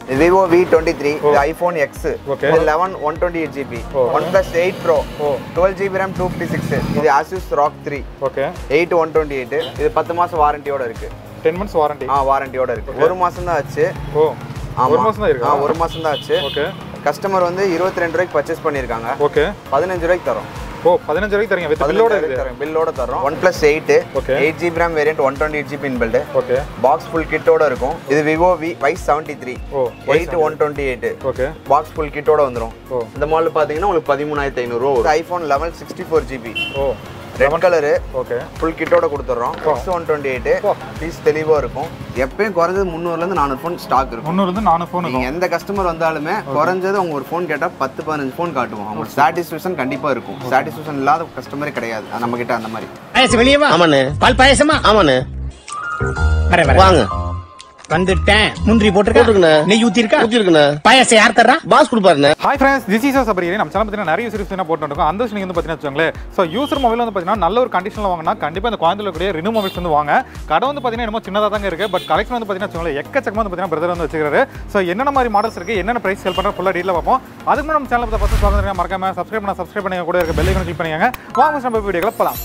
Vivo V twenty three இது iPhone X Okay. இது eleven one twenty eight GB ஓ. OnePlus eight pro ஓ twelve GB RAM two fifty six இது Asus ROG three okay eight one twenty eight இது பத்து மாசம் வாரண்டியோட இருக்கு டென் மந்த்ஸ் வாரண்டி ஆ வாரண்டியோட இருக்கு ஒரு மாசம் தான் ஆச்சு ஓ ஆமா. ஒரு மாசம் தான் ஆ இருக்கா ஒரு மாசம் தான் ஆச்சு ஓகே கஸ்டமர் வந்து இருபத்தி ரெண்டு ரூபாய்க்கு பர்ச்சேஸ் பண்ணியிருக்காங்க ஓகே பதினஞ்சு ரூபாய்க்கு தரோம் ஓ பதினஞ்சு வரைக்கும் தரீங்க வித் பில்லோட இருக்குது பில்லோட தரோம் OnePlus eight Okay. Eight GB RAM variant one twenty eight GB inbuilt okay box full கிட்டோட இருக்கும் இது Vivo V Y seventy three ஓ eight one twenty eight okay box full கிட்டோட வந்துடும் ஓ இந்த மாடல் பார்த்தீங்கன்னா உங்களுக்கு பதிமூணாயிரத்தி ஐநூறுரூவா வரும் iPhone level sixty four GB ஓ ரெட் கலரு ஓகே ஃபுல் கிட்டோட கொடுத்துட்றோம் எக்ஸ் ஒன் டுவெண்ட்டி எயிட் ஓ. பீஸ் தெளிவாக இருக்கும் எப்பயும் குறைஞ்சது முந்நூறுலேருந்து நானூறு ஃபோன் ஸ்டாக் இருக்கும் முந்நூறுலேருந்து நானூறு ஃபோன் நீங்க எந்த கஸ்டமர் வந்தாலுமே குறைஞ்சது அவங்க ஒரு ஃபோன் கேட்டால் பத்து பதினஞ்சு ஃபோன் காட்டுவோம் அவங்களுக்கு சாட்டிஸ்ஃபேக்ஷன் கண்டிப்பாக இருக்கும் சாட்டிஸ்ஃபேக்ஷன் இல்லாத கஸ்டமரே கிடையாது நம்ம கிட்ட அந்த மாதிரி பாயசம் வெளியே வா ஆமாண்ணே பால் பாயசமா ஆமாண்ணே வர வர வாங்க வந்துட்டேன் முந்திரி போட்டிருக்கண்ணே. போட்டிருக்கா நெய் ஊத்தி இருக்கா ஊத்தி இருக்குண்ணே பாயசம் யார் தர்றா பாஸ் கொடுப்பாருண்ணே hi friends this is Sabari நம்ம சேனல் பார்த்தீங்கன்னா நிறைய சீரிஸ் என்ன போட்டு இருக்கோம் அந்த விஷயம் வந்து பார்த்தீங்கன்னா வச்சுக்கோங்களேன் ஸோ யூசர் மொபைல் வந்து பார்த்தீங்கன்னா நல்ல ஒரு கண்டிஷனில் வாங்கினா கண்டிப்பாக இந்த குழந்தைல கூடிய ரினு மொபைல்ஸ் வந்து வாங்க கடை வந்து பார்த்தீங்கன்னா என்னமோ சின்னதாக தாங்க இருக்குது பட் கலெக்ஷன் வந்து பார்த்தீங்கன்னா வச்சுக்கோங்களேன் எக்கச்சக்கமாக வந்து பார்த்தீங்கன்னா பிரதர் வந்து வச்சுக்கிறாரு ஸோ என்னென்ன மாதிரி மாடல்ஸ் இருக்குது என்னென்ன ப்ரைஸ் செல் பண்ணுற ஃபுல்லாக டீட்டில் பார்ப்போம் அதுக்கு முன்னாடி நம்ம சேனல் பார்த்து பார்த்து மறக்காம சப்ஸ்கிரைப் பண்ண சப்ஸ்கிரைப் பண்ணி கூட இருக்க பெல் ஐக்கன் கிளிக் பண்ணிக்கங்க வாங்க நம்ம வீடியோக்களை போகலாம்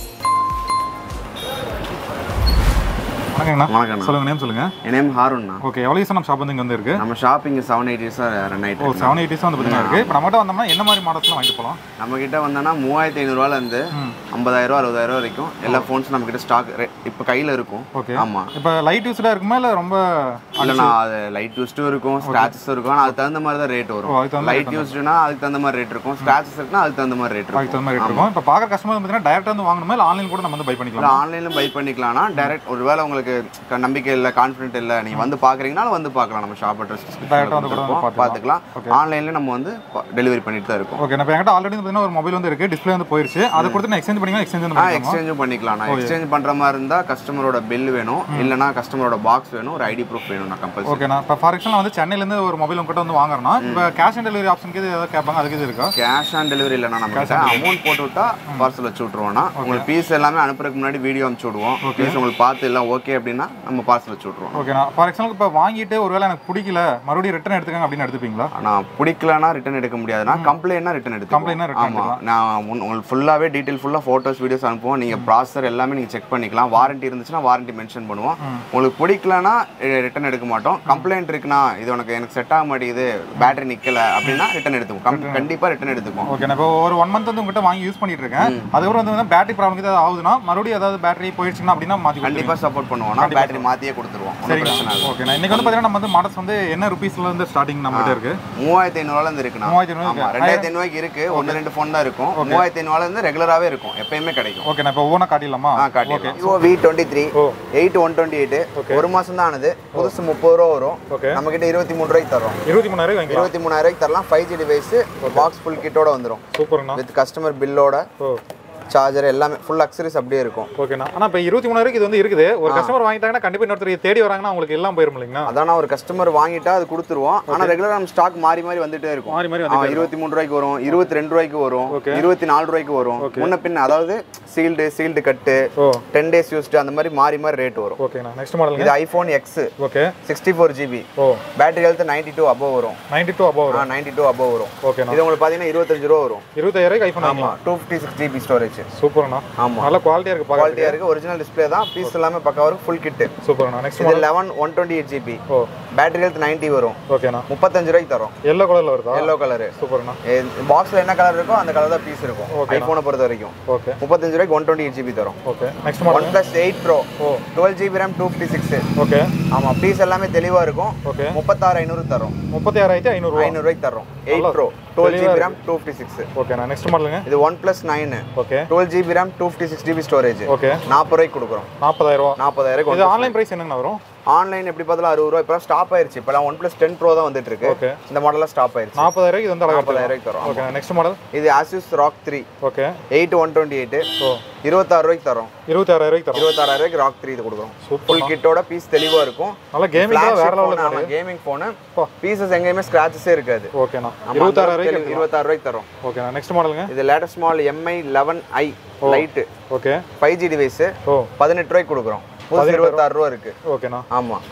வணக்கங்கண்ணா வணக்கம்ண்ணா. சொல்லுங்க நேம் சொல்லுங்க என் நேம் ஹாரூன்ண்ணா ஓகே எவ்வளோ ஈஸாக நம்ம ஷாப் வந்து இங்கே வந்து இருக்கு நம்ம ஷாப்பிங் செவன் எயிட்டிஸாக ரன் ஓ ஆயிட்டு செவன் எயிட்டிஸ் வந்து பார்த்தீங்கன்னா இருக்கு இப்போ நம்மகிட்ட வந்தோம்னா என்ன மாதிரி மாடல்ஸ்லாம் வாங்கிட்டு போகலாம் நம்ம கிட்ட வந்தோன்னா மூவாயிரத்தி ஐநூறுரூவால இருந்து ஐம்பதாயிரம் அறுபதாயிரம் வரைக்கும் எல்லா ஃபோன்ஸ் நம்ம கிட்ட ஸ்டாக் இப்போ கையில் இருக்கும் ஓகே ஆமா இப்போ லைட் யூஸ்டாக இருக்குமா இல்லை ரொம்ப இல்லைண்ணா அது லைட் யூஸ்டும் இருக்கும் ஸ்க்ராச்சஸும் இருக்கும் ஆனால் அதுக்கு தகுந்த மாதிரி தான் ரேட் ஓ, வரும் அதுக்கு தகுந்த லைட் யூஸ்டுனா அதுக்கு தகுந்த மாதிரி ரேட் இருக்கும் ஸ்க்ராச்சஸ் இருக்குன்னா அதுக்கு தகுந்த மாதிரி ரேட் அதுக்கு இருக்கும் தகுந்த மாதிரி இருக்கும் இப்போ பார்க்குற கஸ்டமர் பார்த்தீங்கன்னா டேரெக்டாக வந்து வாங்கணுமா இல்லை ஆன்லைன் கூட நம்ம வந்து பை இல்லை பண்ணிக்கலாம் ஆன்லைனில் பை பண்ணிக்கலாம்னா டைரக்ட் ஒருவேளை உங்களுக்கு க- நம்பிக்கை இல்லை கான்ஃபிடென்ட் இல்லை நீங்கள் வந்து பார்க்குறீங்கனாலும் வந்து பார்க்கலாம் நம்ம ஷாப் அட்ரஸ் Direct ஆ வந்து கூட வந்து பார்த்துக்கலாம். பார்த்துக்கலாம் ஆன்லைனில் நம்ம வந்து டெலிவரி பண்ணிட்டு தான் இருக்கோம் ஓகே இப்போ என்கிட்ட ஆல்ரெடி பார்த்தீங்கன்னா ஒரு மொபைல் வந்து இருக்குது டிஸ்பிளே வந்து போயிருச்சு அதை கொடுத்து நான் எக்ஸ்சேஞ்ச் பண்ணிக்கலாம் எக்ஸ்சேஞ்ச் வந்து ஆ பண்ணிக்கலாம் எக்ஸ்சேஞ்சும் பண்ணிக்கலாம் நான் எக்ஸ்சேஞ்ச் பண்ணுற மாதிரி இருந்தால் கஸ்டமரோட பில் வேணும் இல்லைனா கஸ்டமரோட பாக்ஸ் வேணும் ஒரு ஐடி ப்ரூஃப் வேணும் நான் கம்பல்சரி ஓகேண்ணா இப்போ ஃபார் எக்ஸாம்பிள் வந்து சென்னையிலேருந்து ஒரு மொபைல் உங்ககிட்ட வந்து வாங்குறேன்னா இப்போ கேஷ் ஆன் டெலிவரி ஆப்ஷனுக்கு இது ஏதாவது கேட்பாங்க அதுக்கு இது இருக்கா கேஷ் ஆன் டெலிவரி இல்லைனா நம்ம கிட்ட அமௌண்ட் போட்டு விட்டா பார்சல் வச்சு விட்ருவோம்னா உங்களுக்கு பீஸ் எல்லாமே அனுப்புறதுக்கு முன்னாடி வீடியோ அனுப்பிச்சு விடுவோம் பீஸ் உங்களுக்கு பார்த்து எல்லாம் ஓகே அப்படின்னா நம்ம பார்சல் வச்சு விட்ருவோம் ஓகேண்ணா ஃபார் எக்ஸாம்பிள் இப்போ வாங்கிட்டு ஒருவேளை எனக்கு பிடிக்கல மறுபடியும் ரிட்டர்ன் எடுத்துக்கங்க அப்படின்னு எடுத்துப்பீங்களா ஆனால் பிடிக்கலனா ரிட்டன் எடுக்க முடியாதுன்னா கம்ப்ளைண்ட்னா ரிட்டன் எடுத்து Complaintனா return ஆமாம் நான் உன்- உங்களுக்கு ஃபுல்லாகவே டீட்டெயில் ஃபுல்லாக ஃபோட்டோஸ் வீடியோஸ் அனுப்புவோம் நீங்கள் ப்ராசர் எல்லாமே நீங்கள் செக் பண்ணிக்கலாம் வாரண்டி இருந்துச்சுன்னா வாரண்டி மென்ஷன் பண்ணுவோம் உங்களுக்கு பிடிக்கலனா ரிட்டன் எடுக்க மாட்டோம் கம்ப்ளைண்ட் இருக்குன்னா இது உனக்கு எனக்கு செட் ஆக மாட்டேங்குது பேட்டரி நிற்கல அப்படின்னா ரிட்டன் எடுத்துப்போம் கம் கண்டிப்பாக ரிட்டன் எடுத்துப்போம் ஓகே நான் இப்போ ஒரு ஒன் மந்த் வந்து உங்ககிட்ட வாங்கி யூஸ் பண்ணிட்டு இருக்கேன் அதுக்கப்புறம் வந்து பேட்டரி ப்ராப்ளம் ஏதாவது ஆகுதுன்னா மறுபடியும் ஏதாவது பேட்டரி போயிடுச்சுன்னா அப்படின்னா மாற்றி கண்டிப்பாக சப்போர்ட் பண்ணுவோம்னா பேட்டரி மாற்றியே கொடுத்துருவோம் ஒண்ணும் பிரச்சனை சரிங்க இல்லை ஓகே நான் இன்னைக்கு வந்து பார்த்தீங்கன்னா நம்ம வந்து மாடல்ஸ் வந்து என்ன ருபீஸ்ல இருந்து ஸ்டார்டிங் நம்ம கிட்ட இருக்கு மூவாயிரத்தி ஐநூறுவால இருந்து இருக்குண்ணா மூவாயிரத்தி ஐநூறு ஆமா ரெண்டாயிரத்தி ஐநூறுவாய்க்கு இருக்கு ஒன்று ரெண்டு ஃபோன் தான் இருக்கும் மூவாயிரத்தி ஐநூறுவால இருந்து ரெகுலராகவே இருக்கும் எப்பயுமே கிடைக்கும் ஓகே நான் இப்போ ஒவ்வொன்றா காட்டிடலாமா ஆ காட்டிடலாம் விவோ வி டுவெண்ட்டி த்ரீ ஓ எயிட் ஒன் டுவெண்ட்டி எயிட் ஒரு மாசம் தான் ஆனது புதுசு முப்பது ரூபா வரும் ஓகே நம்ம கிட்ட இருபத்தி மூணு ரூபாய்க்கு தரோம் இருபத்தி மூணாயிரம் வாங்கிக்கலாம் இருபத்தி மூணாயிரம் ரூபாய்க்கு தரலாம் five G device box full கிட்டோட வந்துடும் சூப்பர்ண்ணா வித் கஸ்டமர் பில்லோட ஓ சார்ஜர் எல்லாமே ஃபுல் அக்சரிஸ் அப்படியே இருக்கும் ஓகேண்ணா ஆனால் இப்போ இருபத்தி மூணாயிரம் இது வந்து இருக்குது ஒரு கஸ்டமர் வாங்கிட்டாங்கன்னா கண்டிப்பாக இன்னொருத்தர் தேடி வராங்கன்னா அவங்களுக்கு எல்லாம் போயிரும் இல்லைங்களா அதான ஒரு கஸ்டமர் வாங்கிட்டா அது கொடுத்துருவோம் ஆனா ரெகுலரா நம்ம ஸ்டாக் மாறி மாறி வந்துட்டே இருக்கும் மாறி மாறி ஆ, இருபத்தி மூணு ரூபாய்க்கு வரும் இருபத்தி ரெண்டு ரூபாய்க்கு வரும் Okay. இருபத்தி நாலு ரூபாய்க்கு வரும் முன்ன பின்ன அதாவது சீல்டு சீல்டு கட்டு ஓ டென் டேஸ் யூஸ்டு அந்த மாதிரி மாறி மாறி ரேட் வரும் ஓகேண்ணா நெக்ஸ்ட் மாடலுங்க இது iPhone X okay sixty four GB ஓ battery health ninety two above வரும் நைன்டி டூ அபவ் வரும் நைன்டி டூ அபவ் வரும் ஓகேண்ணா இது உங்களுக்கு பார்த்தீங்கன்னா இருபத்தஞ்சு ரூபா வரும் இருபத்தாயிரம் ஐஃபோன் ஆமா two fifty six GB storage சூப்பர்ண்ணா ஆமா நல்ல குவாலிட்டியாக இருக்கு பார்க்க குவாலிட்டியா இருக்கு ஒரிஜினல் டிஸ்ப்ளே தான் பீஸ் எல்லாமே பக்கா வரும் ஃபுல் கிட்டு சூப்பர்ண்ணா நெக்ஸ்ட் இது model eleven one twenty eight GB ஓ பேட்டரி ஹெல்த் நைன்டி வரும் ஓகேண்ணா முப்பத்தஞ்சு ரூபாய்க்கு தரும் எல்லோ கலரில் வருதா எல்லோ கலரு சூப்பர்ண்ணா பாக்ஸ்ல என்ன கலர் இருக்கோ அந்த கலர் தான் பீஸ் இருக்கும் Okay. ஐபோனை பொறுத்த வரைக்கும் ஓகே முப்பத்தஞ்சு ரூபாய்க்கு ஒன் டுவெண்ட்டி எயிட் ஜிபி தரும் okay next one model plus eight pro ஓ twelve GB RAM two fifty six okay ஆமா பீஸ் எல்லாமே தெளிவா இருக்கும் ஓகே முப்பத்தாறு ஐநூறு தரும் முப்பத்தி ஆறாயிரத்தி ஐநூறுரூவா ஐநூறுபாய்க்கு தரும் எயிட் நல்லா ப்ரோ டுவெல் தெளிவா GB RAM two fifty six ஓகேண்ணா நெக்ஸ்ட் மாடலுங்க இது one OnePlus nine okay twelve GB RAM two fifty six GB storage okay நாற்பது ரூபாய்க்கு கொடுக்குறோம் நாற்பதாயிரம் ரூபா நாற்பதாயிரம் இது ஆன்லைன் பிரைஸ் என்னங்கண்ணா வரும் ஆன்லைன் எப்படி பார்த்தாலும் அறுபது ரூபா இப்போ ஸ்டாப் ஆயிருச்சு இப்போலாம் ஒன் பிளஸ் டென் ப்ரோ தான் வந்துட்டு இருக்கு ஓகே இந்த மாடலாம் ஸ்டாப் ஆயிருச்சு நாற்பதாயிரம் இது வந்து அழகாக நாற்பதாயிரம் ரூபாய்க்கு தரும் ஓகே நெக்ஸ்ட் மாடல் இது Asus ROG three okay eight one twenty eight ஓ இருபத்தாறு ரூபாய்க்கு தரோம் இருபத்தாயிரம் ரூபாய்க்கு தரோம் இருபத்தாறாயிரம் ரூபாய்க்கு ராக் த்ரீ இது கொடுக்குறோம் சூப்பர் ஃபுல் கிட்டோட பீஸ் தெளிவா இருக்கும் நல்லா கேமிங் வேற லெவலில் இருக்கு கேமிங் போனு அப்பா. பீசஸ் எங்கேயுமே ஸ்கிராச்சஸே இருக்காது ஓகேண்ணா இருபத்தாறாயிரம் ரூபாய்க்கு இருபத்தாறு ரூபாய்க்கு தரும் ஓகேண்ணா நெக்ஸ்ட் மாடலுங்க இது latest model Mi eleven I lite okay five G device ஓ பதினெட்டு ரூபாய்க்கு கொடுக்குறோம் புதுசு இருபத்தாறு ரூபா இருக்கு ஓகேண்ணா ஆமா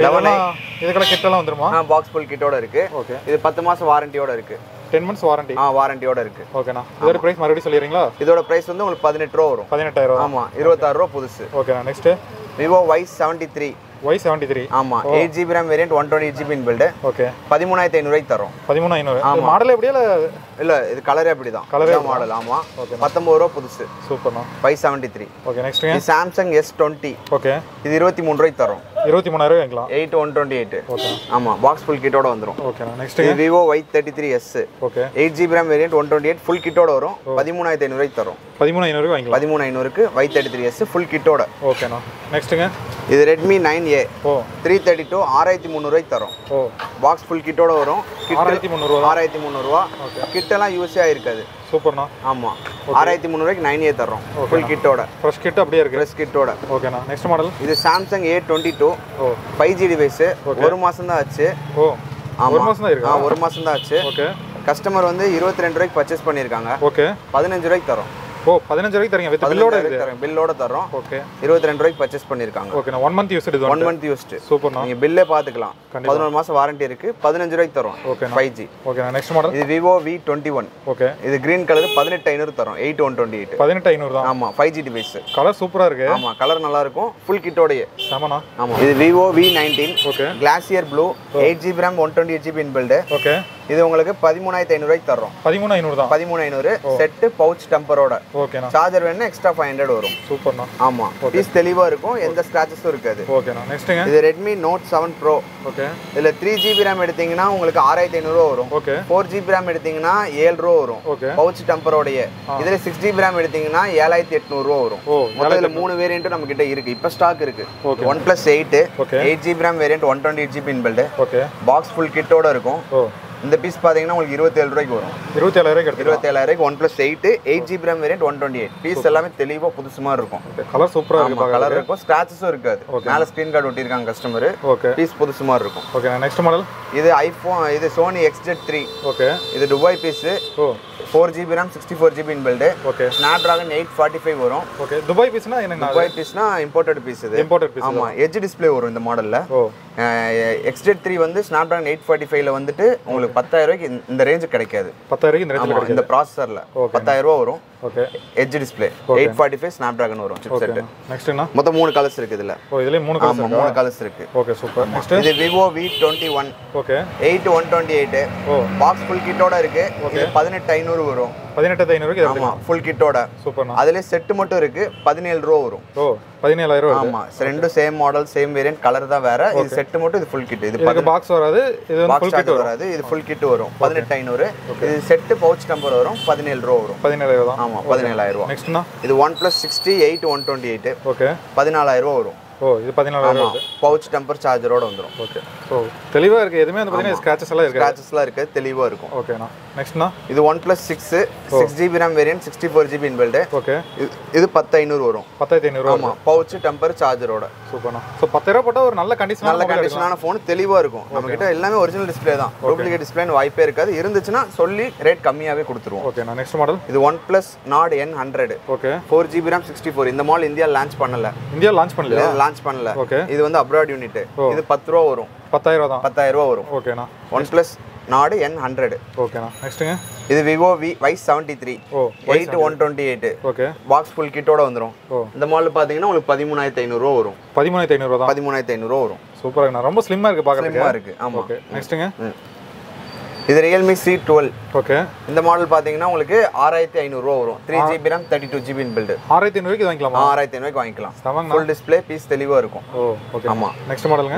இதெல்லாம் இதுக்கெல்லாம் கிட்டெல்லாம் வந்துருமா ஆ பாக்ஸ் ஃபுல் கிட்டோட இருக்கு ஓகே இது பத்து மாசம் வாரண்டியோட இருக்கு டென் மந்த்ஸ் வாரண்டி ஆ வாரண்டியோட இருக்கு ஓகேண்ணா இதோட ப்ரைஸ் மறுபடியும் சொல்லிடுறீங்களா இதோட பிரைஸ் வந்து உங்களுக்கு பதினெட்டு ரூபா வரும் பதினெட்டாயிரம் ரூபா ஆமா இருபத்தாறு ரூபா புதுசு ஓகேண்ணா next Vivo Y seventy three Y seventy three ஆமா eight GB RAM variant one twenty GB build okay பதிமூணாயிரத்தி ஐநூறுவாய்க்கு தரோம் பதிமூணு ஐநூறு மாடல் எப்படியா இல்லை இல்ல இது கலரே அப்படிதான் Colour-ஏ கலரே மாடல் ஆமா பத்தொன்பது ரூபா புதுசு சூப்பர்ண்ணா ஃபைவ் செவன்ட்டி த்ரீ ஓகே நெக்ஸ்ட்டுங்க இது சாம்சங் எஸ் டுவெண்ட்டி ஓகே இது இருபத்தி மூணு ரூபாய்க்கு தரோம் இருபத்தி மூணாயிரம் வாங்கிக்கலாம் eight one twenty eight okay ஆமா பாக்ஸ் ஃபுல் கிட்டோட வந்துரும் ஓகேண்ணா நெக்ஸ்ட்டுங்க இது Vivo Y thirty three S okay eight GB RAM variant one twenty eight full கிட்டோட வரும் பதிமூணாயிரத்தி ஐநூறுவாய்க்கு தரும் பதிமூணு ஐநூறு வாங்கிக்கலாம் பதிமூணு ஐநூறுக்கு Y thirty three S full கிட்டோட ஓகேண்ணா நெக்ஸ்ட்டுங்க இது ரெட்மி நைன் ஏ ஓ த்ரீ தேர்ட்டி டூ ஆறாயிரத்தி முந்நூறுவாய்க்கு தரும் ஓ பாக்ஸ் ஃபுல் கிட்டோட வரும் ஆறாயிரத்தி முந்நூறுவா ஆறாயிரத்தி முந்நூறுரூவா கிட்டெல்லாம் யூஸே ஆயிருக்காது சூப்பர்ண்ணா ஆமாம் ஆறாயிரத்தி முந்நூறுவாய்க்கு நைன் ஏ தரோம் ஃபுல் கிட்டோட ஃப்ரெஷ் கிட் அப்படியே இருக்கு ப்ளஸ் கிட்டோட ஓகேண்ணா நெக்ஸ்ட் மாடல் இது சாம்சங் ஏ டுவெண்ட்டி டூ ஓ ஃபைவ் ஜி டிவைஸு ஒரு மாதம் தான் ஆச்சு ஓ ஆமா. ஒரு மாதம் தான் ஆ இருக்கா ஒரு மாதம் தான் ஆச்சு ஓகே கஸ்டமர் வந்து இருபத்தி ரெண்டு ரூபாய்க்கு பர்ச்சேஸ் பண்ணியிருக்காங்க ஓகே பதினஞ்சு ரூபாய்க்கு தரோம் ஓ பதினஞ்சு ரூபாய்க்கு தரீங்க வித் பில்லோட இருக்குது தரோம் பில்லோட தரோம் ஓகே இருபத்தி ரெண்டு ரூபாய்க்கு பர்ச்சேஸ் பண்ணியிருக்காங்க ஓகேண்ணா ஒன் மந்த் யூஸ் இது ஒன் மந்த் யூஸ்டு சூப்பர்ண்ணா நீங்கள் பில்லே பார்த்துக்கலாம் பதினொரு மாதம் வாரண்டி இருக்கு பதினஞ்சு ரூபாய்க்கு தரோம் ஓகேண்ணா ஃபைவ் ஜி ஓகேண்ணா நெக்ஸ்ட் மாடல் இது Vivo V twenty one okay இது கிரீன் கலர் பதினெட்டு ஐநூறு தரும் எயிட் ஒன் டுவெண்ட்டி எயிட் பதினெட்டு ஐநூறு தான் ஆமாம் ஃபைவ் ஜி டிவைஸ் கலர் சூப்பராக இருக்கு ஆமாம் கலர் நல்லா இருக்கும் ஃபுல் கிட்டோடையே செமண்ணா ஆமாம் இது Vivo V nineteen okay glacier blue eight GB RAM one twenty eight GB build okay இது உங்களுக்கு பதிமூணாயிரத்தி ஐநூறுவாய்க்கு தர்றோம் பதிமூணு ஐநூறு தான் பதிமூணு ஐநூறு செட்டு பவுச் டெம்பரோட ஓகேண்ணா சார்ஜர் வேணும்னா எக்ஸ்ட்ரா ஃபைவ் ஹண்ட்ரட் வரும் சூப்பர்ண்ணா ஆமாம் பீஸ் தெளிவாக இருக்கும் எந்த ஸ்க்ராச்சஸும் இருக்காது ஓகேண்ணா நெக்ஸ்ட்டுங்க இது Redmi Note seven pro okay இதில் த்ரீ ஜிபி ரேம் எடுத்தீங்கன்னா உங்களுக்கு ஆறாயிரத்தி ஐநூறுரூவா வரும் ஓகே ஃபோர் ஜிபி ரேம் எடுத்தீங்கன்னா ஏழு ரூபா வரும் ஓகே பவுச் டெம்பரோடைய இதில் சிக்ஸ் ஜிபி ரேம் எடுத்தீங்கன்னா ஏழாயிரத்தி எட்நூறுவா வரும் ஓ மொத்தம் இதில் மூணு வேரியண்ட்டும் நம்ம கிட்ட இருக்கு இப்போ ஸ்டாக் இருக்கு Okay. OnePlus eight Okay. Eight GB RAM variant one twenty eight GB build okay box full கிட்டோட இருக்கும் ஓ இந்த பீஸ் பார்த்தீங்கன்னா உங்களுக்கு இருபத்தேழு ரூபாய்க்கு வரும் இருபத்தி ஏழாயிரம் எடுத்துக்கலாம் இருபத்தேழாயிரம் OnePlus eight eight GB RAM variant one twenty eight piece எல்லாமே தெளிவாக புதுசு மாதிரி இருக்கும் கலர் சூப்பராக இருக்கு ஆமா கலர் இருக்கும் ஸ்க்ராச்சஸும் இருக்காது மேலே ஸ்க்ரீன் கார்டு ஒட்டியிருக்காங்க கஸ்டமர் ஓகே பீஸ் புதுசு மாதிரி இருக்கும் ஓகேண்ணா நெக்ஸ்ட் மாடல் இது ஐஃபோன் இது சோனி எக்ஸ்ஜெட் த்ரீ ஓகே இது துபாய் பீஸு ஓ four GB RAM sixty four GB build okay Snapdragon eight forty five வரும் ஓகே துபாய் பீஸ்னா என்னங்கண்ணா துபாய் பீஸ்னா இம்போர்ட்டட் பீஸ் இது இம்போர்ட்டட் பீஸ் ஆமா எட்ஜ் டிஸ்ப்ளே வரும் இந்த மாடல்ல ஓ எக்ஸ்டெட் த்ரீ வந்து ஸ்னாப் ட்ராகன் எயிட் ஃபார்ட்டி ஃபைவ்ல வந்துட்டு உங்களுக்கு பத்தாயிரம் ரூபாய்க்கு இந்த- இந்த ரேஞ்சு கிடைக்காது பத்தாயிரம் இந்த ரேஞ்சில் ஆமா இந்த ப்ராசஸர்ல பத்தாயிரம் ரூபா வரும் okay edge display eight forty five Snapdragon வரும் சிப் செட் நெக்ஸ்ட்டுண்ணா மொத்தம் மூணு கலர்ஸ் இருக்கு இதுல ஓ இதுலேயே மூணு கலர்ஸ் ஆமா மூணு கலர்ஸ் இருக்கு ஓகே சூப்பர் நெக்ஸ்ட் இது Vivo V twenty one okay eight one twenty eight ஓ பாக்ஸ் ஃபுல் கிட்டோட இருக்கு இது பதினெட்டு ஐநூறு வரும் பதினெட்டு ஐநூறுக்கு இது ஆமா ஃபுல் கிட்டோட சூப்பர்ண்ணா அதுல செட்டு மட்டும் இருக்கு பதினேழு ரூபா வரும் ஓ பதினேழாயிரம் வருது ஆமா ரெண்டும் same model same variant colour தான் வேற இது செட்டு மட்டும் இது ஃபுல் கிட் இது இதுக்கு பாக்ஸ் வராது இது வந்து பாக்ஸ் ஃபுல் கிட் வரும் வராது இது ஃபுல் கிட் வரும் பதினெட்டு ஐநூறு இது செட்டு பவுச் நம்பர் வரும் பதினேழு ரூபா வரும் பதினேழாயிரம் தான் ஆமா பதினேழாயிரம் ரூபா நெக்ஸ்ட்ண்ணா இது one plus sixty eight one twenty eight okay பதினாலாயிரம் ரூபா வரும் ஓ இது பதினாலாயிரம் ஆமா பவுச் டெம்பர் சார்ஜரோட வந்துரும் ஓகே ஸோ தெளிவாக இருக்குது எதுவுமே வந்து பார்த்தீங்கன்னா ஸ்க்ராச்சஸ் எல்லாம் இருக்குது ஸ்க்ராச்சஸ்லாம் இருக்கு தெளிவா இருக்கும் ஓகேண்ணா நெக்ஸ்ட்ண்ணா இது one OnePlus six six GB RAM variant sixty four GB inbuilt okay இது பத்து ஐநூறு வரும் பத்தாயிரத்தி ஐநூறுரூவா ஆமா பவுச் டெம்பர் சார்ஜரோட சூப்பர்ண்ணா ஸோ பத்தாயிரம் போட்டால் ஒரு நல்ல கண்டிஷனாக நல்ல கண்டிஷனான ஃபோன் தெளிவா இருக்கும் நம்ம கிட்ட எல்லாமே ஒரிஜினல் டிஸ்ப்ளே தான் டூப்ளிகேட் டிஸ்பிளேன்னு வாய்ப்பே இருக்காது இருந்துச்சுன்னா சொல்லி ரேட் கம்மியாவே கொடுத்துருவோம் ஓகேண்ணா நெக்ஸ்ட் மாடல் இது one OnePlus Nord N hundred okay four GB RAM sixty four இந்த மாடல் இந்தியா லான்ச் பண்ணல இந்தியா லான்ச் பண்ணலையா லான்ச் பண்ணல ஓகே இது வந்து அப்ராட் யூனிட் இது பத்து ரூபா வரும் பத்தாயிரம் தான் பத்தாயிரம் ரூபா வரும் ஓகேண்ணா ஒன் பிளஸ் நாடு என் ஹண்ட்ரட் ஓகேண்ணா நெக்ஸ்ட்டுங்க இது Vivo V Y seventy three ஓ eight one twenty eight okay box full கிட்டோட வந்துடும் ஓ. இந்த மாடல் பார்த்தீங்கன்னா உங்களுக்கு பதிமூணாயிரத்தி ஐநூறுரூவா வரும் பதிமூணாயிரத்தி ஐநூறுரூவா தான் பதிமூணாயிரத்தி ஐநூறுரூவா வரும் சூப்பராக இருக்குண்ணா ரொம்ப ஸ்லிம்மாக இருக்குது பார்க்குறதுக்கு ஸ்லிம்மாக இருக்கு ஆமா ஓகே நெக்ஸ்ட்டுங்க ம். இது ரியல்மி சி டுவெல் ஓகே இந்த மாடல் பார்த்தீங்கன்னா உங்களுக்கு ஆறாயிரத்தி ஐநூறுரூவா வரும் three GB RAM thirty two GB build ஆறாயிரத்தி ஐநூறுக்கு இது வாங்கிக்கலாமா ஆறாயிரத்தி ஐநூறுக்கு வாங்கிக்கலாம் செவங்கண்ணா ஃபுல் டிஸ்ப்ளே பீஸ் தெளிவாக இருக்கும் ஓ ஓகே ஆமா. நெக்ஸ்ட் மாடலுங்க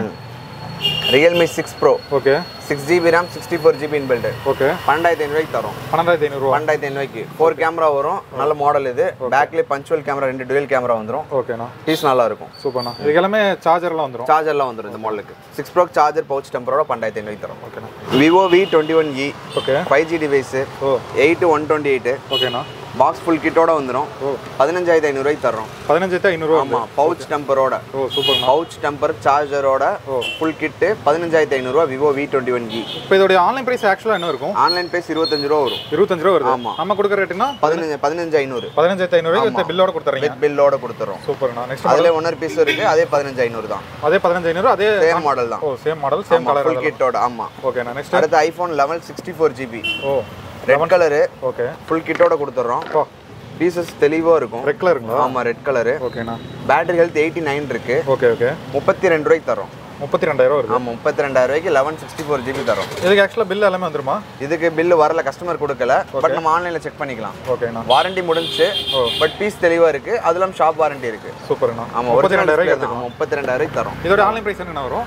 Realme six pro okay six GB RAM sixty four GB build okay பன்னெண்டாயிரத்தி ஐநூறுக்கு தரும் பன்னெண்டாயிரத்தி ஐநூறுரூவா பன்னெண்டாயிரத்தி ஐநூறுக்கு ஃபோர் கேமரா வரும் நல்ல மாடல் இது பேக்லேயே பஞ்சுவல் கேமரா ரெண்டு டுவெல் கேமரா வந்துடும் ஓகேண்ணா பீஸ் நல்லா இருக்கும் சூப்பர்ண்ணா இதுக்கு எல்லாமே சார்ஜர்லாம் வந்துடும் சார்ஜர்லாம் வந்துடும் இந்த மாடலுக்கு சிக்ஸ் ப்ரோ சார்ஜர் பவுச் டெம்பரோட பன்னெண்டாயிரத்தி ஐநூறுக்கு தரும் ஓகேண்ணா Vivo V twenty one E okay five G device ஓ எயிட் ஒன் டுவெண்ட்டி எயிட்டு ஓகேண்ணா பாக்ஸ் ஃபுல் கிட்டோட வந்துடும் பதினஞ்சாயிரத்தி ஐநூறுரூவாய்க்கு தர்றோம் பதினஞ்சாயிரத்தி ஐநூறுரூவா ஆமாம் பவுச் டெம்பரோட ஓ சூப்பர்ண்ணா பவுச் டெம்பர் சார்ஜரோட ஃபுல் கிட்டு பதினஞ்சாயிரத்தி ஐநூறுரூவா Vivo V twenty one G இப்போ இதோடைய ஆன்லைன் பிரைஸ் ஆக்சுவலாக என்ன இருக்கும் ஆன்லைன் ப்ரைஸ் இருபத்தஞ்சு ரூபா வரும் இருபத்தஞ்சு ரூபா வருது ஆமா. நம்ம கொடுக்குற ரேட்டுனா பதினஞ்சு பதினஞ்சு ஐநூறு பதினஞ்சாயிரத்தி ஐநூறு இந்த பில்லோட கொடுத்துறீங்க வித் பில்லோட கொடுத்துறோம் சூப்பர்ண்ணா நெக்ஸ்ட் அதில் ஒன்னொரு பீஸ் இருக்கு அதே பதினஞ்சு ஐநூறு தான் அதே பதினஞ்சு ஐநூறு அதே சேம் மாடல் தான் ஓ same model same colour full கிட்டோட ஆமாம் ஓகேண்ணா நெக்ஸ்ட் அடுத்து iPhone level sixty four GB ஓ ரெட் கலரு ஓகே ஃபுல் கிட்டோட கொடுத்துட்றோம் ஓ பீசஸ் தெளிவாக இருக்கும் ரெட் கலருங்களா ஆமாம் ரெட் கலரு ஓகேண்ணா பேட்டரி ஹெல்த் எயிட்டி நைன் இருக்கு ஓகே ஓகே முப்பத்தி ரெண்டு ரூபாய்க்கு தரோம் முப்பத்தி ரெண்டாயிரம் வருது ஆமாம் முப்பத்தி ரெண்டாயிரம் ரூபாய்க்கு லெவன் சிக்ஸ்டி ஃபோர் ஜிபி தரோம் இதுக்கு ஆக்சுவலாக பில் எல்லாமே வந்துருமா இதுக்கு பில்லு வரல கஸ்டமர் கொடுக்கல பட் நம்ம ஆன்லைனில் செக் பண்ணிக்கலாம் ஓகேண்ணா வாரண்டி முடிஞ்சுச்சு பட் பீஸ் தெளிவாக இருக்கு அது இல்லாமல் ஷாப் வாரண்டி இருக்கு சூப்பர்ண்ணா ஆமாம் முப்பத்தி ஒரிஜினல் ரெண்டாயிரம் தான் முப்பத்தி ரெண்டாயிரம் தரோம் இதோட ஆன்லைன் பிரைஸ் என்ன வரும்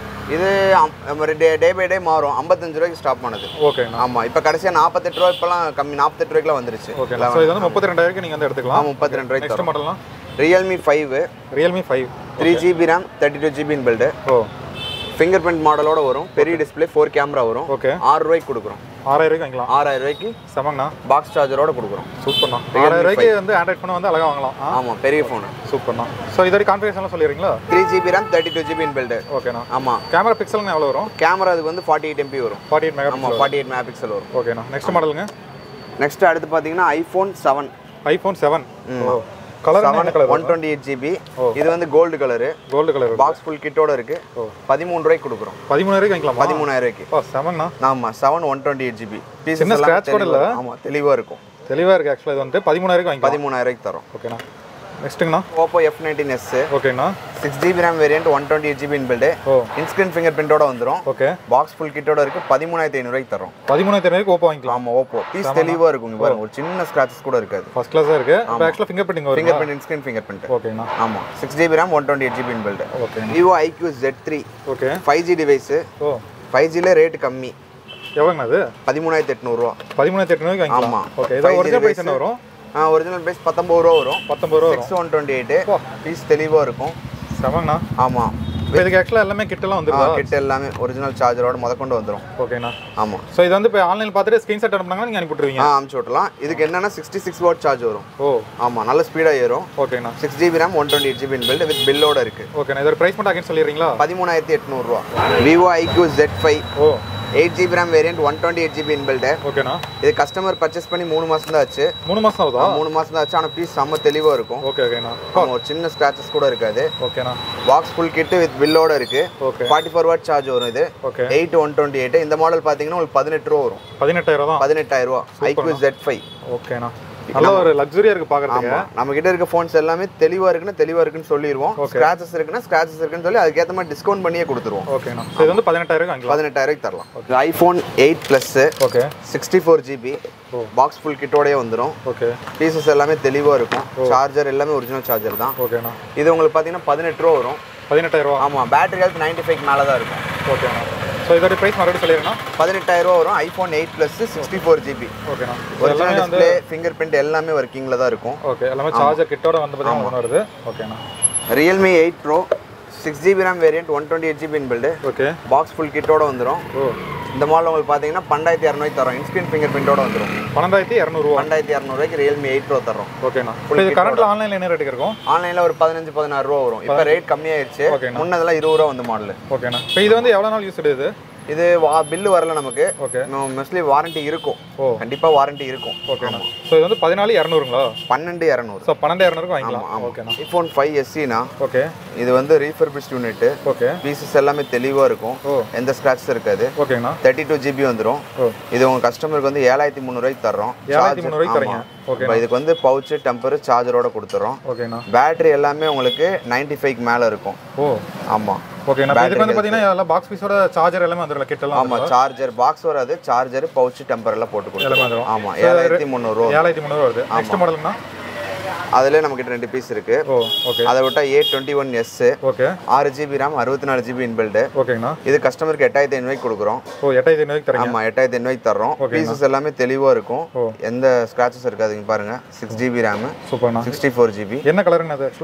இது டே டே பை டே மாறும் ஐம்பத்தஞ்சு ரூபாய்க்கு ஸ்டாப் பண்ணுது ஓகேண்ணா ஆமாம் இப்போ கடைசியாக நாற்பத்தெட்டு ரூபா இப்போலாம் கம்மி நாற்பத்தெட்டு ரூபாய்க்குலாம் வந்துருச்சு ஓகேண்ணா ஸோ இது வந்து முப்பத்தி ரெண்டாயிரக்கு நீங்கள் வந்து எடுத்துக்கலாம் முப்பத்தி ரெண்டு ரூபாய்க்கு நெக்ஸ்ட் தரோம் மாடல்லாம் Realme five Realme five three GB RAM thirty two GB in built ஓ ஃபிங்கர் பிரிண்ட் மாடலோட வரும் பெரிய டிஸ்ப்ளே ஃபோர் கேமரா வரும் ஓகே ஆறு ரூபாய்க்கு கொடுக்குறோம் ஆறாயிரம் வாங்கிக்கலாம் ஆறாயிரம் ரூபாய்க்கு செமங்கண்ணா பாக்ஸ் சார்ஜரோட கொடுக்குறோம் சூப்பர்ண்ணா ஆறாயிரம் ரூபாய்க்கு வந்து ஆண்ட்ராய்ட் ஃபோன் வந்து அழகாக வாங்கலாம் ஆ ஆமாம் பெரிய ஃபோனு சூப்பர்ண்ணா ஸோ இதோட கான்ஃபிகரேஷன்லாம் சொல்லிடுறீங்களா three GB RAM thirty two GB in built ஓகேண்ணா ஆமாம் கேமரா பிக்சல்னு எவ்வளோ வரும் கேமரா அதுக்கு வந்து ஃபார்ட்டி எயிட் எம்பி வரும் ஃபார்ட்டி எயிட் மெகா ஆமாம் ஃபார்ட்டி எயிட் மெகா பிக்சல் வரும் ஓகேண்ணா நெக்ஸ்ட் மாடலுங்க நெக்ஸ்ட் அடுத்து பார்த்தீங்கன்னா ஐஃபோன் செவன் ஐஃபோன் செவன் ஓ கலர் என்ன seven colour one twenty eight GB இது வந்து gold colour gold colour box full கிட்டோட இருக்கு பதிமூணு ரூபாய்க்கு கொடுக்குறோம் பதிமூணாயிரம் வாங்கிக்கலாமா பதிமூணாயிரம் ரூபாய்க்கு ஓ செவன்ண்ணா ஆமாம் seven one twenty eight GB சின்ன scratch கூட இல்ல? ஆமாம் தெளிவாக இருக்கும் தெளிவாக இருக்குது ஆக்சுவலாக இது வந்து பதிமூணாயிரம் வாங்கிக்கலாம் பதிமூணாயிரம் ரூபாய்க்கு தரோம் ஓகேண்ணா நெக்ஸ்ட்டுங்கண்ணா ஓப்போ எஃப் நைன்டீன் எஸ் ஓகேண்ணா six GB RAM variant one twenty eight GB in built ஓ இன்ஸ்கிரீன் ஃபிங்கர் பிரிண்டோட வந்துடும் ஓகே பாக்ஸ் ஃபுல் கிட்டோட இருக்கு பதிமூணாயிரத்தி ஐநூறுவாய்க்கு தரோம் பதிமூணாயிரத்தி ஐநூறுக்கு ஓப்போ வாங்கிக்கலாம் ஆமாம் ஓப்போ பீஸ் தெளிவாக இருக்கும் இங்க பாருங்க ஒரு சின்ன ஸ்க்ராச்சஸ் கூட இருக்காது ஃபர்ஸ்ட் கிளாஸாக இருக்குது இப்போ ஆக்சுவலாக ஃபிங்கர் பிரிண்டிங் வரும் finger print in screen finger print ஓகேண்ணா ஆமாம் six GB RAM one twenty eight GB in built ஓகேண்ணா Vivo iQOO Z three okay five G device ஓ ஃபைவ் ஜியில் ரேட்டு கம்மி எவ்வளோங்கண்ணா அது பதிமூணாயிரத்தி எட்நூறுரூவா பதிமூணாயிரத்தி எட்நூறுக்கு வாங்கிக்கலாம் ஆமா. ஓகே இதோட 5G ஒரிஜினல் ப்ரைஸ் device. என்ன வரும் ஆ ஒரிஜினல் ப்ரைஸ் பத்தொம்பது ரூபா வரும் பத்தொம்பது ரூபா வரும் சிக்ஸ் ஒன் டுவெண்ட்டி எயிட்டு ஓ. பீஸ் தெளிவாக இருக்கும் செவங்கண்ணா ஆமாம் இப்போ இதுக்கு ஆக்சுவலாக எல்லாமே கிட்டலாம் வந்துருதா கிட்ட எல்லாமே ஒரிஜினல் சார்ஜரோட முத கொண்டு வந்துடும் ஓகேண்ணா ஆமாம் ஸோ இது வந்து இப்போ ஆன்லைன் பார்த்துட்டு ஸ்க்ரீன்ஷாட் அனுப்புனாங்கன்னா நீங்கள் அனுப்பிவிட்ருவீங்க ஆ அமுச்சு விட்டலாம் இதுக்கு என்னன்னா சிக்ஸ்டி சிக்ஸ் வாட் சார்ஜ் வரும் ஓ ஆமாம் நல்ல ஸ்பீடாக ஏறும் ஓகேண்ணா six GB RAM one twenty eight GB built with பில்லோட இருக்கு ஓகேண்ணா இதோட ப்ரைஸ் மட்டும் அகைன் சொல்லிடுறீங்களா பதிமூணாயிரத்தி எட்நூறுரூவா விவோ ஐக்யூ ஜெட் ஃபைவ் ஓ eight GB RAM variant one twenty eight GB built ஓகேண்ணா இது கஸ்டமர் பர்ச்சேஸ் பண்ணி மூணு மாதம் தான் ஆச்சு மூணு மாதம் ஆகுதா மூணு மாதம் தான் ஆச்சு ஆனால் பீஸ் செம்ம தெளிவாக இருக்கும் ஓகே ஓகேண்ணா ஆமா, ஒரு சின்ன ஸ்க்ராச்சஸ் கூட இருக்காது ஓகேண்ணா பாக்ஸ் ஃபுல் கிட்டு வித் பில்லோட இருக்கு okay forty four watt charge வரும் இது okay eight one twenty eight இந்த மாடல் பார்த்தீங்கன்னா உங்களுக்கு பதினெட்டு ரூபா வரும் பதினெட்டாயிரம் தான் பதினெட்டாயிரம் ரூபா ஐக்யூ ஜெட் ஃபைவ் ஓகேண்ணா நல்ல ஒரு லக்ஸுரியாக இருக்குது பார்க்குறதுக்கு ஆமா நம்ம கிட்ட இருக்க ஃபோன்ஸ் எல்லாமே தெளிவா இருக்குன்னா தெளிவா இருக்குன்னு சொல்லிடுவோம் ஸ்கிராச்சஸ் இருக்குன்னா ஸ்கிராச்சஸ் இருக்குன்னு சொல்லி அதுக்கேற்ற மாதிரி டிஸ்கவுண்ட் பண்ணியே கொடுத்துருவோம் ஓகேண்ணா ஸோ இது வந்து பதினெட்டாயிரம் வாங்கிக்கலாம் பதினெட்டாயிரம் தரலாம் iPhone eight plus okay sixty four GB ஓ. பாக்ஸ் ஃபுல் கிட்டோடயே வந்துடும் ஓகே பீசஸ் எல்லாமே தெளிவா இருக்கும் சார்ஜர் எல்லாமே ஒரிஜினல் சார்ஜர் தான் ஓகேண்ணா இது உங்களுக்கு பார்த்தீங்கன்னா பதினெட்டு ரூபா வரும் பதினெட்டாயிரம் ரூபா ஆமா பேட்டரி ஹெல்த் நைன்டி ஃபைவ் மேலே தான் இருக்கும் ஓகேண்ணா ஸோ இதோட ப்ரைஸ் மறுபடியும் சொல்லிடுறேண்ணா பதினெட்டாயிரம் ரூபா வரும் iPhone eight plus sixty four GB ஓகேண்ணா ஒரிஜினல் எல்லாமே வந்து டிஸ்பிளே ஃபிங்கர் பிரிண்ட் எல்லாமே ஒர்க்கிங்கில் தான் இருக்கும் ஓகே எல்லாமே சார்ஜர் கிட்டோட வந்து பார்த்தீங்கன்னா ஒன்று வருது ஓகேண்ணா Realme eight pro six GB RAM variant one twenty eight GB in built okay box full கிட்டோட வந்துடும் ஓ இந்த மாடல் உங்களுக்கு பார்த்தீங்கன்னா பன்னெண்டாயிரத்தி இரநூறுக்கு தரோம் இன்ஸ்கிரீன் ஃபிங்கர் பிரிண்டோட வந்துடும் பன்னெண்டாயிரத்தி இரநூறுவா பன்னெண்டாயிரத்தி இரநூறுவாய்க்கு ரியல்மி எயிட் ப்ரோ தரோம் ஓகேண்ணா இப்போ இது கரண்ட்ல ஆன்லைனில் என்ன ரேட்டுக்கு இருக்கும் ஆன்லைனில் ஒரு பதினஞ்சு பதினாறு ரூபா வரும் இப்போ ரேட் கம்மியாயிருச்சு ஓகேண்ணா. முன்னதெல்லாம் இருபது ரூபா வந்து மாடல் ஓகேண்ணா இப்போ இது வந்து எவ்வளோ நாள் யூஸ் இது இது வா பில்லு வரல நமக்கு ஓகே மோஸ்ட்லி வாரண்டி இருக்கும் ஓ. கண்டிப்பாக வாரண்டி இருக்கும் ஓகேண்ணா ஸோ இது வந்து பதினாலு இரநூறுங்களா பன்னெண்டு இரநூறு ஸோ பன்னெண்டு இரநூறுக்கு வாங்கிக்கலாம் ஓகேண்ணா ஐஃபோன் ஃபைவ் எஸ்சினா ஓகே இது வந்து ரீஃபர்பிஸ்ட் யூனிட்டு ஓகே பீசஸ் எல்லாமே தெளிவாக இருக்கும் ஓ. எந்த ஸ்க்ராட்சும் இருக்காது ஓகேண்ணா தேர்ட்டி டூ ஜிபி வந்துடும் ஓ இது உங்க கஸ்டமருக்கு வந்து ஏழாயிரத்தி முந்நூறுவாய்க்கு தர்றோம் ஏழாயிரத்தி Charger- முந்நூறுவாய்க்கு ஆமா. தரீங்க ஓகே இப்ப இதுக்கு வந்து பவுச்சு டெம்பர் சார்ஜரோட கொடுத்துறோம் ஓகேண்ணா பேட்டரி எல்லாமே உங்களுக்கு நைன்டி ஃபைவ் மேலே இருக்கும் ஓ ஆமாம் ஓகேண்ணா இப்போ இதுக்கு வந்து பார்த்தீங்கன்னா எல்லாம் பாக்ஸ் பீஸோட சார்ஜர் எல்லாமே வந்துடல கிட்டலாம் ஆமாம் சார்ஜர் பாக்ஸ் வராது சார்ஜர் பவுச்சு டெம்பர் எல்லாம் போட்டு எல்லாமே கொடுத்துருவோம் வந்துடும் ஆமாம் ஏழாயிரத்தி முந்நூறுவா ஏழாயிரத்தி முந்நூறு வருது நெக்ஸ்ட் மாடலுங்கண்ணா அதுலேயே நம்மக்கிட்ட ரெண்டு பீஸ் இருக்கு ஓ ஓகே அதை விட்டா A twenty one S okay ஆறு ஜிபி ரேம் அறுபத்தி நாலு ஜிபி இன்பில்டு ஓகேங்கண்ணா இது கஸ்டமருக்கு எட்டாயிரத்தி ஐநூறுவாய்க்கு கொடுக்குறோம் ஓ எட்டாயிரத்தி ஐநூறுக்கு தரீங்க ஆமாம் எட்டாயிரத்தி ஐநூறுவாய்க்கு தர்றோம் பீசஸ் எல்லாமே தெளிவாக இருக்கும் ஓ. எந்த ஸ்க்ராச்சஸ் இருக்காதுங்க பாருங்க சிக்ஸ் ஜிபி ரேமு சூப்பர்ண்ணா சிக்ஸ்டி ஃபோர் ஜிபி என்ன கலருங்கண்ணா அது ஆக்சுவலாக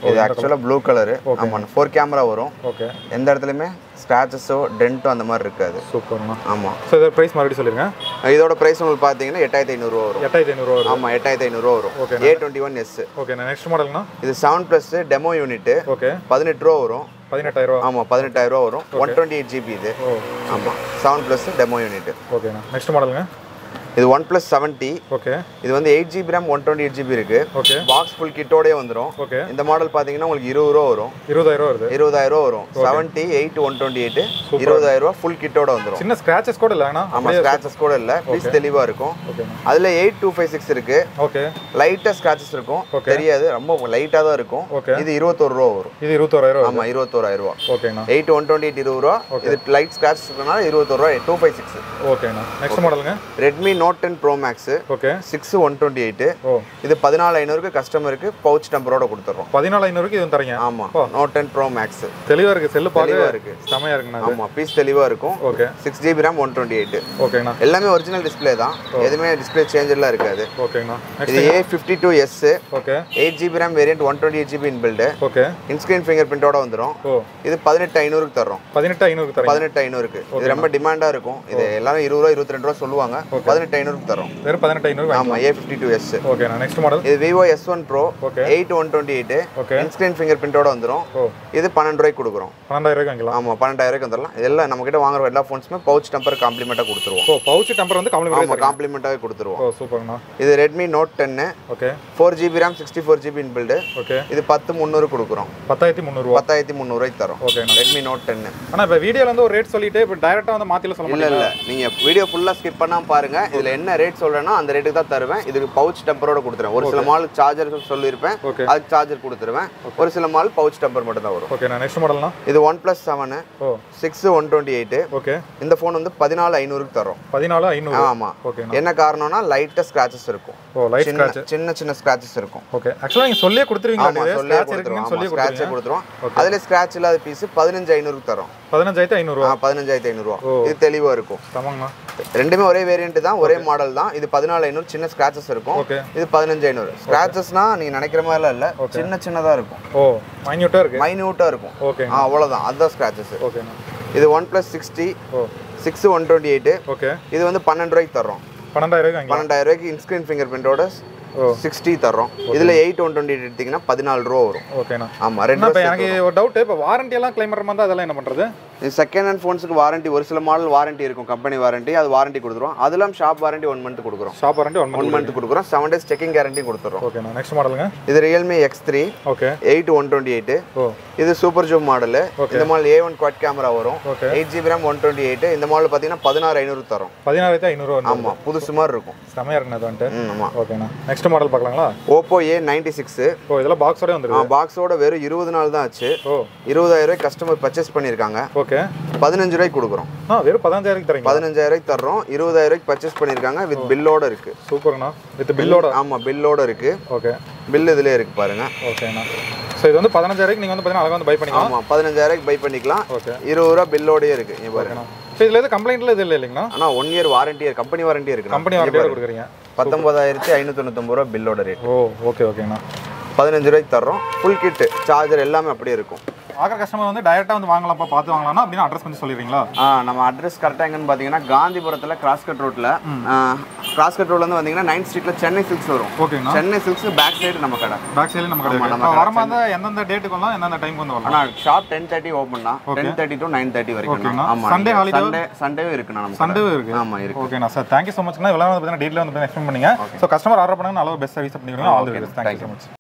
இது ஆக்சுவலாக ப்ளூ கலரு ஆமாம் ஃபோர் கேமரா வரும் ஓகே எந்த இடத்துலையுமே ஸ்க்ராச்சஸோ டென்ட்டோ அந்த மாதிரி இருக்காது சூப்பர்ண்ணா ஆமாம் ஸோ இதோட ப்ரைஸ் மறுபடியும் சொல்லிருங்க இதோட ப்ரைஸ் உங்களுக்கு பார்த்தீங்கன்னா எட்டாயிரத்தி ஐநூறுரூவா வரும் எட்டாயிரத்தி ஐநூறுரூவா வரும் ஆமாம் எட்டாயிரத்தி ஐநூறுரூவா வரும் ஏ டுவெண்ட்டி ஒன் எஸ் ஓகேண்ணா நெக்ஸ்ட் மாடல்னா இது seven plus demo unit okay பதினெட்டு ரூபா வரும் பதினெட்டாயிரம் ரூபா ஆமாம் பதினெட்டாயிரம் ரூபா வரும் ஒன் டுவெண்ட்டி எயிட் ஜிபி இது ஓ ஆமாம் செவன் ப்ளஸ் டெமோ யூனிட் ஓகேண்ணா நெக்ஸ்ட் மாடலுங்க இது ஒன் ப்ளஸ் செவன்ட்டி ஓகே இது வந்து eight GB RAM one twenty eight GB இருக்கு ஓகே பாக்ஸ் ஃபுல் கிட்டோடய வந்துடும் ஓகே இந்த மாடல் பார்த்தீங்கன்னா உங்களுக்கு இருபது ரூபா வரும் இருபதாயிரம் ரூபா வருது இருபதாயிரம் ரூபா வரும் seventy eight one twenty eight இருபதாயிரம் ரூபா ஃபுல் கிட்டோட வந்துடும் சின்ன ஸ்க்ராச்சஸ் கூட இல்லைண்ணா ஆமாம் ஸ்க்ராச்சஸ் கூட இல்லை பீஸ் தெளிவாக இருக்கும் ஓகேண்ணா அதில் எயிட் டூ ஃபைவ் சிக்ஸ் இருக்கு ஓகே லைட்டாக ஸ்க்ராச்சஸ் இருக்கும் தெரியாது ரொம்ப லைட்டாக தான் இருக்கும் Okay. இது இருபத்தோரு ரூபா வரும் இது இருபத்தோராயிரம் வருது ஆமாம் இருபத்தோராயிரம் ரூபா ஓகேண்ணா எயிட் ஒன் டுவெண்ட்டி எயிட் இருபது ரூபா இது லைட் ஸ்க்ராச்சஸ் இருக்கனால இருபத்தோரு ரூபா டூ ஃபைவ் சிக்ஸ் ஓகேண்ணா நெக்ஸ்ட் மாடலுங்க Redmi note ten pro max okay six one twenty eight ஓ இது பதினாலு ஐநூறுக்கு கஸ்டமருக்கு பவுச் டம்பரோட கொடுத்துட்றோம் பதினாலு ஐநூறுக்கு இது தரீங்க ஆமாம் நோட் டென் ப்ரோ மேக்ஸ் தெளிவா இருக்கு செல்லு தெளிவாக பார்க்க இருக்கு செமையா இருக்குண்ணா இது ஆமாம் பீஸ் தெளிவாக இருக்கும் okay six GB RAM one twenty eight ஓகேண்ணா எல்லாமே ஒரிஜினல் டிஸ்பிளே தான் எதுவுமே டிஸ்பிளே சேஞ்சர்லாம் இருக்காது ஓகேண்ணா இது next A fifty two S okay eight GB RAM variant one twenty eight GB inbuilt okay in screen finger பிரிண்டோட வந்துடும் ஓ இது பதினெட்டு ஐநூறுக்கு தர்றோம் பதினெட்டு ஐநூறுக்கு தரீங்க பதினெட்டு ஐநூறுக்கு இது ரொம்ப டிமாண்டாக இருக்கும் இது எல்லாரும் இருபது ரூபா இருபத்தி ரெண்டு ரூபா சொல்லுவாங்க பதினெட்டு ஐநூறுக்கு தரோம் வெறும் பதினெட்டு ஐநூறு ஆமாம் ஏ ஃபிஃப்டி டூ எஸ் ஓகேண்ணா நெக்ஸ்ட் மாடல் இது Vivo S one pro Okay. Eight one twenty eight Okay. In screen finger பிரிண்டோட வந்துடும் ஓ இது பன்னெண்டு ரூபாய்க்கு கொடுக்குறோம் பன்னெண்டாயிரம் ரூபாய்க்கு வாங்கிக்கலாம் ஆமாம் பன்னெண்டாயிரம் ரூபாய்க்கு வந்துடலாம் இதெல்லாம் நம்ம கிட்ட வாங்குற எல்லா ஃபோன்ஸுமே பவுச் டம்பர் காம்ப்ளிமெண்ட்டாக கொடுத்துருவோம் ஓ பவுச் டெம்பர் வந்து கம்மி ஆமாம் காம்ப்ளிமெண்ட்டாகவே கொடுத்துருவோம் ஓ சூப்பர்ண்ணா இது Redmi note ten okay four GB RAM sixty four GB build okay இது பத்து முந்நூறு கொடுக்குறோம் பத்தாயிரத்தி முந்நூறுவா பத்தாயிரத்தி முந்நூறுவாய்க்கு தரோம் ஓகேண்ணா ரெட்மி நோட் டென்னு ஆனால் இப்போ வீடியோல வந்து ஒரு ரேட் சொல்லிட்டு இப்போ டைரக்டா வந்து மாத்தில சொல்ல இல்லை முடியல இல்லை நீங்கள் வீடியோ ஃபுல்லாக ஸ்கிப் பண்ணாமல் பாருங்க இதில் என்ன ரேட் சொல்கிறேன்னா அந்த ரேட்டுக்கு தான் தருவேன் இதுக்கு பவுச் டெம்பரோட கொடுத்துருவேன் ஒரு சில மால் சார்ஜர் சொல்லியிருப்பேன் ஓகே அதுக்கு சார்ஜர் கொடுத்துருவேன் ஒரு சில மால் பவுச் டெம்பர் மட்டும் தான் வரும் ஓகேண்ணா நெக்ஸ்ட் மாடல்னா இது ஒன் ப்ளஸ் செவனு ஓ six one twenty eight okay இந்த ஃபோன் வந்து பதினாலு ஐநூறுக்கு தரோம் பதினாலு ஐநூறு ஆமாம் ஓகேண்ணா என்ன காரணம்னா லைட்டாக ஸ்க்ராச்சஸ் இருக்கும் ஓ லைட் சின்ன ஸ்க்ராட்ச் சின்ன சின்ன ஸ்க்ராச்சஸ் இருக்கும் ஓகே ஆக்சுவலாக நீங்கள் சொல்லியே கொடுத்துருவீங்களா ஆமாம் இது சொல்லியே ஸ்க்ராட்ச் கொடுத்துருவோம் இருக்குன்னு சொல்லி ஆமாம் ஸ்க்ராட்சே கொடுத்துருவீங்க கொடுத்துருவோம் அதில் ஸ்க்ராட்ச் இல்லாத பீஸ் பதினஞ்சு ஐநூறுக்கு தரோம் பதினஞ்சாயிரத்தி ஐநூறுரூவா ஆ பதினஞ்சாயிரத்தி ஐநூறுரூவா இது தெளிவாக இருக்கும் சமங்கண்ணா ரெண்டுமே ஒரே வேரியன்ட் தான் ஒரே மாடல் தான் இது பதினாலு ஐநூறு சின்ன ஸ்க்ராச்சஸ் இருக்கும் ஓகே இது பதினஞ்சு ஐநூறு ஸ்க்ராச்சஸ்னா நீங்க நினைக்கிற மாதிரிலாம் இல்ல சின்ன சின்னதா இருக்கும் ஓ மைன்யூட்டாக இருக்கு மைன்யூட்டா இருக்கும் ஓகே ஆ அவ்வளவுதான் அதுதான் ஸ்க்ராச்சஸ் ஓகேண்ணா இது ஒன் பிளஸ் சிக்ஸ்டி ஓ six one twenty eight okay இது வந்து பன்னெண்டு ரூபாய்க்கு தர்றோம் பன்னெண்டாயிரம் ரூபாய்க்கு வாங்கிக்கலாம் பன்னெண்டாயிரம் ரூபாய்க்கு இன்ஸ்கிரீன் ஃபிங்கர் பிரிண்டோட ஓ சிக்ஸ்டி தர்றோம் இதுல எயிட் ஒன் டுவெண்ட்டி எயிட் எடுத்தீங்கன்னா பதினாலு ரூபா வரும் ஓகேண்ணா ஆமா அண்ணா ரெண்டு இப்போ எனக்கு ஒரு டவுட் இப்போ வாரண்டி எல்லாம் கிளைம் பண்ணுற மாதிரி அதெல்லாம் என்ன பண்ணுறது செகண்ட் ஹேண்ட் ஃபோன்ஸுக்கு வாரண்டி ஒரு சில மாடல் வாரண்டி இருக்கும் கம்பெனி வாரண்டி அது வாரண்டி கொடுத்துருவோம் அதெல்லாம் ஷாப் வாரண்டி ஒன் மந்த் கொடுக்குறோம் shop warranty one one month month கொடுக்குறோம் செவன் டேஸ் செக்கிங் கேரண்டி கொடுத்துறோம் ஓகேண்ணா நெக்ஸ்ட் மாடலுங்க இது Realme X three okay eight one twenty eight ஓ இது சூப்பர் ஜூம் மாடல் இந்த model a one quad camera வரும் Okay. Eight GB RAM one twenty eight இந்த மாடல் பார்த்தீங்கன்னா பதினாறு ஐநூறு தரும் பதினாயிரத்தி ஐநூறுரூவா வந்து ஆமாம் புதுசு மாதிரி இருக்கும் செமையாக இருக்குண்ணா இது வந்துட்டு ம் ஆமாம் ஓகேண்ணா நெக்ஸ்ட் மாடல் பார்க்கலாங்களா ஓப்போ ஏ நைன்டி சிக்ஸ் ஓ இதெல்லாம் பாக்ஸோடய வந்துருக்கு பாக்ஸோட வெறும் இருபது நாள் தான் ஆச்சு ஓ இருபதாயிரம் ரூபாய் கஸ்டமர் பர்ச்சேஸ் பண்ணியிருக்காங்க ஓகே பதினஞ்சு ரூபாய்க்கு கொடுக்குறோம் ஆ வெறும் பதினஞ்சாயிரக்கு தரீங்க பதினஞ்சாயிரம் ரூபாய்க்கு தர்றோம் இருபதாயிரம் ரூபாய்க்கு பர்ச்சேஸ் பண்ணியிருக்காங்க வித் பில்லோட இருக்கு சூப்பர்ண்ணா வித் பில்லோட ஆமாம் பில்லோட இருக்கு ஓகே பில் இதுலேயே இருக்கு பாருங்க ஓகேண்ணா ஸோ இது வந்து பதினஞ்சாயிரக்கு நீங்கள் வந்து பார்த்தீங்கன்னா அழகாக வந்து பை பண்ணிக்கலாம் ஆமாம் பதினஞ்சாயிரம் ரூபாய்க்கு பை பண்ணிக்கலாம் ஓகே இருபது ரூபா பில்லோடயே இருக்கு இங்க பாருங்க ஓகேண்ணா ஸோ இதில் எது கம்ப்ளைண்ட்ல இது இல்லை இல்லைங்களா ஆனால் one year warranty company warranty இருக்கு கம்பெனி வாரண்டியோட கொடுக்குறீங்க பத்தொன்பதாயிரத்தி ஐநூற்றி தொண்ணூத்தொம்பது ரூபா பில்லோட ரேட் ஓ ஓகே ஓகேண்ணா பதினஞ்சு ரூபாய்க்கு தர்றோம் ஃபுல் கிட்டு சார்ஜர் எல்லாமே அப்படியே இருக்கும் ஆகிற கஸ்டமர் வந்து டைரெக்டாக வந்து வாங்கலாம்ப்பா பார்த்து வாங்கலாம்னா அப்படின்னு அட்ரஸ் கொஞ்சம் சொல்லிடுறீங்களா ஆ நம்ம அட்ரஸ் கரெக்டாக எங்கன்னு பார்த்தீங்கன்னா காந்திபுரத்தில் கிராஸ்கட் ரோட்டில் கிராஸ்கட் ரோட்லேருந்து வந்தீங்கன்னா நைன்த் ஸ்ட்ரீட்டில் சென்னை சில்க்ஸ் வரும் ஓகேங்கண்ணா சென்னை சில்க்ஸ் பேக் சைடு நம்ம கடை பேக் சைடில் நம்ம ஆமா, கிடையாது நம்ம இப்போ வரமா இருந்தால் எந்தெந்த டேட்டுக்கு வரலாம் எந்தெந்த டைம் வந்து வரலாம் ஆனால் ஷாப் டென் தேர்ட்டி ஓப்பன் தான் ten thirty to nine thirty வரைக்கும் ஓகேண்ணா. ஆமாம் Sunday holiday? சண்டே சண்டேவும் இருக்குண்ணா நம்ம சண்டே இருக்கு ஆமாம் இருக்கு ஓகேண்ணா சார் தேங்க்யூ ஸோ மச்ண்ணா இவ்வளோ வந்து பார்த்தீங்கன்னா டீட்டில் வந்து எக்ஸ்பிளைன் பண்ணீங்க ஸோ கஸ்டமர் ஆர்டர் பண்ணாங்க நல்ல ஒரு பெஸ்ட் சர்வீஸ் பண்ணிக்கிறீங்க all the best thank you so much